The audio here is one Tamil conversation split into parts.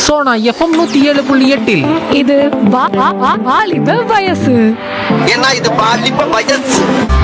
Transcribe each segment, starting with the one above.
சோனா எஃப்எம் நூத்தி ஏழு புள்ளி எட்டில் இது வா- வா- வா- வாலிப வயசு ஏன்னா இது பாலிப்ப வயசு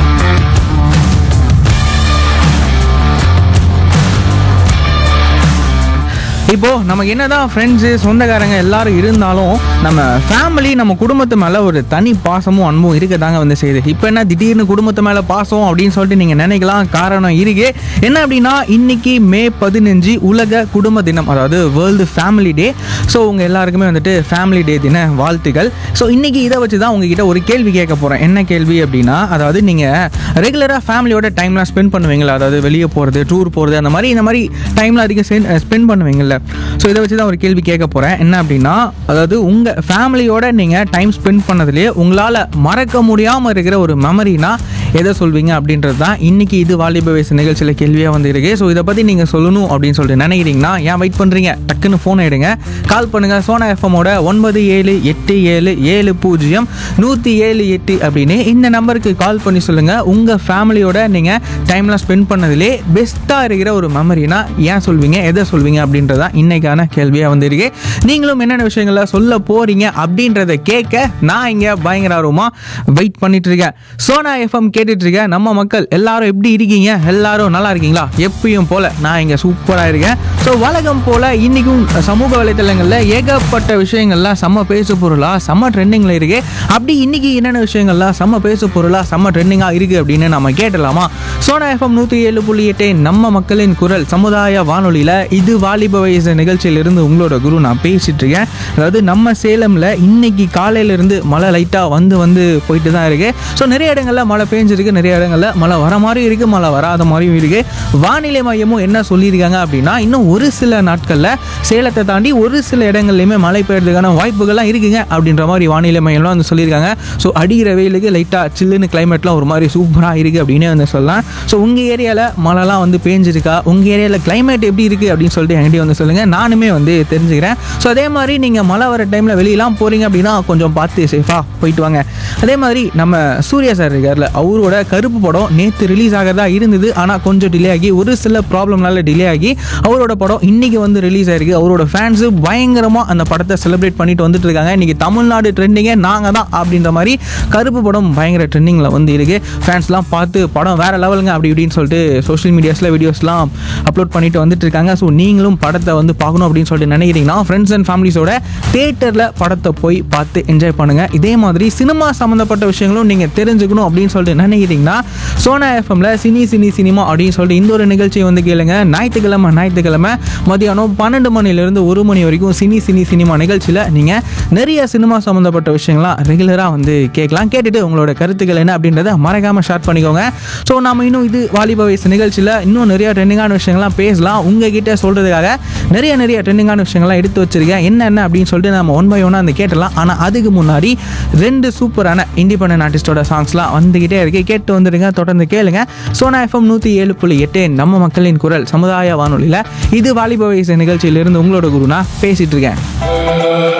இப்போ நமக்கு என்னதான் ஃப்ரெண்ட்ஸு சொந்தக்காரங்க எல்லாரும் இருந்தாலும் நம்ம ஃபேமிலி நம்ம குடும்பத்து மேலே ஒரு தனி பாசமும் அன்பும் இருக்க தாங்க வந்து செய்யுது இப்போ என்ன திடீர்னு குடும்பத்து மேலே பாசம் அப்படின்னு சொல்லிட்டு நீங்கள் நினைக்கலாம் காரணம் இருக்கு என்ன அப்படின்னா இன்னைக்கு மே பதினஞ்சு உலக குடும்ப தினம் அதாவது வேர்ல்டு ஃபேமிலி டே ஸோ உங்கள் எல்லாருக்குமே வந்துட்டு ஃபேமிலி டே தின வாழ்த்துக்கள் ஸோ இன்னைக்கு இதை வச்சு தான் உங்ககிட்ட ஒரு கேள்வி கேட்க போகிறேன் என்ன கேள்வி அப்படின்னா அதாவது நீங்கள் ரெகுலராக ஃபேமிலியோட டைம்லாம் ஸ்பெண்ட் பண்ணுவீங்களா அதாவது வெளியே போகிறது டூர் போகிறது அந்த மாதிரி இந்த மாதிரி டைமில் அதிகம் ஸ்பெண்ட் பண்ணுவீங்கல்ல ஸோ இதை வச்சு தான் ஒரு கேள்வி கேட்க போகிறேன் என்ன அப்படின்னா அதாவது உங்கள் ஃபேமிலியோட நீங்கள் டைம் ஸ்பெண்ட் பண்ணதுலேயே உங்களால் மறக்க முடியாமல் இருக்கிற ஒரு மெமரினா எதை சொல்வீங்க அப்படின்றது தான் இன்னைக்கு இது வாலிப வயசு நிகழ்ச்சியில் கேள்வியாக வந்து இருக்கு ஸோ இதை பற்றி நீங்கள் சொல்லணும் அப்படின்னு சொல்லிட்டு நினைக்கிறீங்கன்னா ஏன் வெயிட் பண்ணுறீங்க டக்குன்னு ஃபோன் எடுங்க கால் பண்ணுங்கள் சோனா எஃப்எம்மோட ஒன்பது ஏழு எட்டு ஏழு ஏழு பூஜ்ஜியம் நூற்றி ஏழு எட்டு அப்படின்னு இந்த நம்பருக்கு கால் பண்ணி சொல்லுங்கள் உங்கள் ஃபேமிலியோட நீங்கள் டைம்லாம் ஸ்பெண்ட் பண்ணதுலே பெஸ்ட்டாக இருக்கிற ஒரு மெமரினா ஏன் சொல்வீங்க எதை சொல்வீங்க அப்படின்றதான் இன்னைக்கான கேள்வியாக வந்து இருக்கு நீங்களும் என்னென்ன விஷயங்களை சொல்ல போறீங்க அப்படின்றத கேட்க நான் இங்கே பயங்கர ஆர்வமாக வெயிட் பண்ணிட்டு இருக்கேன் சோனா எஃப்எம் கேட்டுட்டு இருக்கேன் நம்ம மக்கள் எல்லாரும் எப்படி இருக்கீங்க எல்லாரும் நல்லா இருக்கீங்களா எப்பயும் போல நான் இங்கே சூப்பராக இருக்கேன் ஸோ வழக்கம் போல இன்னைக்கும் சமூக வலைத்தளங்களில் ஏகப்பட்ட விஷயங்கள்லாம் செம்ம பேசு பொருளா செம்ம ட்ரெண்டிங்கில் இருக்கு அப்படி இன்னைக்கு என்னென்ன விஷயங்கள்லாம் செம்ம பேசு பொருளா செம்ம ட்ரெண்டிங்காக இருக்கு அப்படின்னு நம்ம கேட்டலாமா சோனா எஃப்எம் நூற்றி ஏழு புள்ளி எட்டு நம்ம மக்களின் குரல் சமுதாய வானொலியில் இது வாலிப வயசு நிகழ்ச்சியிலிருந்து உங்களோட குரு நான் பேசிட்டு இருக்கேன் அதாவது நம்ம சேலமில் இன்னைக்கு காலையிலேருந்து மழை லைட்டாக வந்து வந்து போயிட்டு தான் இருக்கு ஸோ நிறைய இடங்களில் மழை பெஞ்சிருக்கு நிறைய இடங்களில் மழை வர மாதிரியும் இருக்கு மழை வராத மாதிரியும் இருக்கு வானிலை மையமும் என்ன சொல்லியிருக்காங்க அப்படின்னா இன்னும் ஒரு சில நாட்களில் சேலத்தை தாண்டி ஒரு சில இடங்கள்லையுமே மழை பெய்யறதுக்கான வாய்ப்புகள்லாம் இருக்குங்க அப்படின்ற மாதிரி வானிலை மையம்லாம் வந்து சொல்லியிருக்காங்க ஸோ அடிக்கிற வெயிலுக்கு லைட்டாக சில்லுன்னு கிளைமேட்லாம் ஒரு மாதிரி சூப்பராக இருக்குது அப்படின்னு வந்து சொல்லலாம் ஸோ உங்கள் ஏரியாவில் மழைலாம் வந்து பேஞ்சிருக்கா உங்கள் ஏரியாவில் கிளைமேட் எப்படி இருக்குது அப்படின்னு சொல்லிட்டு என்கிட்ட வந்து சொல்லுங்கள் நானுமே வந்து தெரிஞ்சுக்கிறேன் ஸோ அதே மாதிரி நீங்கள் மழை வர டைமில் வெளியெல்லாம் போகிறீங்க அப்படின்னா கொஞ்சம் பார்த்து சேஃபாக போயிட்டு வாங்க அதே மாதிரி நம்ம சூர்யா சார் இருக்கார்ல அவரோட கருப்பு படம் நேற்று ரிலீஸ் ஆகிறதா இருந்தது ஆனால் கொஞ்சம் டிலே ஆகி ஒரு சில ப்ராப்ளம்னால டிலே ஆகி அவரோட படம் இன்னைக்கு வந்து ரிலீஸ் ஆயிருக்கு அவரோட ஃபேன்ஸு பயங்கரமாக அந்த படத்தை செலிப்ரேட் பண்ணிட்டு வந்துட்டு இருக்காங்க இன்னைக்கு தமிழ்நாடு ட்ரெண்டிங்கே நாங்கள் தான் அப்படின்ற மாதிரி கருப்பு படம் பயங்கர ட்ரெண்டிங்கில் வந்து இருக்கு ஃபேன்ஸ்லாம் பார்த்து படம் வேற லெவலுங்க அப்படி இப்படின்னு சொல்லிட்டு சோஷியல் மீடியாஸில் வீடியோஸ்லாம் அப்லோட் பண்ணிட்டு வந்துட்டு இருக்காங்க ஸோ நீங்களும் படத்தை வந்து பார்க்கணும் அப்படின்னு சொல்லிட்டு நினைக்கிறீங்கன்னா ஃப்ரெண்ட்ஸ் அண்ட் ஃபேமிலிஸோட தேட்டரில் படத்தை போய் பார்த்து என்ஜாய் பண்ணுங்க இதே மாதிரி சினிமா சம்மந்தப்பட்ட விஷயங்களும் நீங்கள் தெரிஞ்சுக்கணும் அப்படின்னு சொல்லிட்டு நினைக்கிறீங்கன்னா சோனா எஃப்எம்ல சினி சினி சினிமா அப்படின்னு சொல்லிட்டு இந்த ஒரு நிகழ்ச்சியை வந்து கேளுங்க ஞாயிற்றுக்கிழமை ஞாயிற்றுக்கிழமை மதியானம் பன்னெண்டு மணிலேருந்து ஒரு மணி வரைக்கும் சினி சினி சினிமா நிகழ்ச்சியில் நீங்கள் நிறைய சினிமா சம்மந்தப்பட்ட விஷயங்கள்லாம் ரெகுலராக வந்து கேட்கலாம் கேட்டுட்டு உங்களோட கருத்துக்கள் என்ன அப்படின்றத மறக்காமல் ஷேர் பண்ணிக்கோங்க ஸோ நாம இன்னும் இது வாலிப வயசு நிகழ்ச்சியில் இன்னும் நிறைய ட்ரெண்டிங்கான விஷயங்கள்லாம் பேசலாம் உங்ககிட்ட சொல்கிறதுக்காக நிறைய நிறைய ட்ரெண்டிங்கான விஷயங்கள்லாம் எடுத்து வச்சிருக்கேன் என்னென்ன அப்படின்னு சொல்லிட்டு நம்ம ஒன் பை ஒன்னாக அந்த கேட்டலாம் ஆனால் அதுக்கு முன்னாடி ரெண்டு சூப்பரான இண்டிபெண்டன்ட் ஆர்டிஸ்டோட சாங்ஸ்லாம் வந்துக்கிட்டே இருக்கு கேட்டு வந்துடுங்க தொடர்ந்து கேளுங்க சோனா எஃப்எம் நூற்றி ஏழு புள்ளி எட்டு நம்ம மக்களின் குரல் சமுதாய வானொலியில் இது வாலிப வயசு நிகழ்ச்சியிலிருந்து உங்களோட குருனா பேசிட்டு இருக்கேன்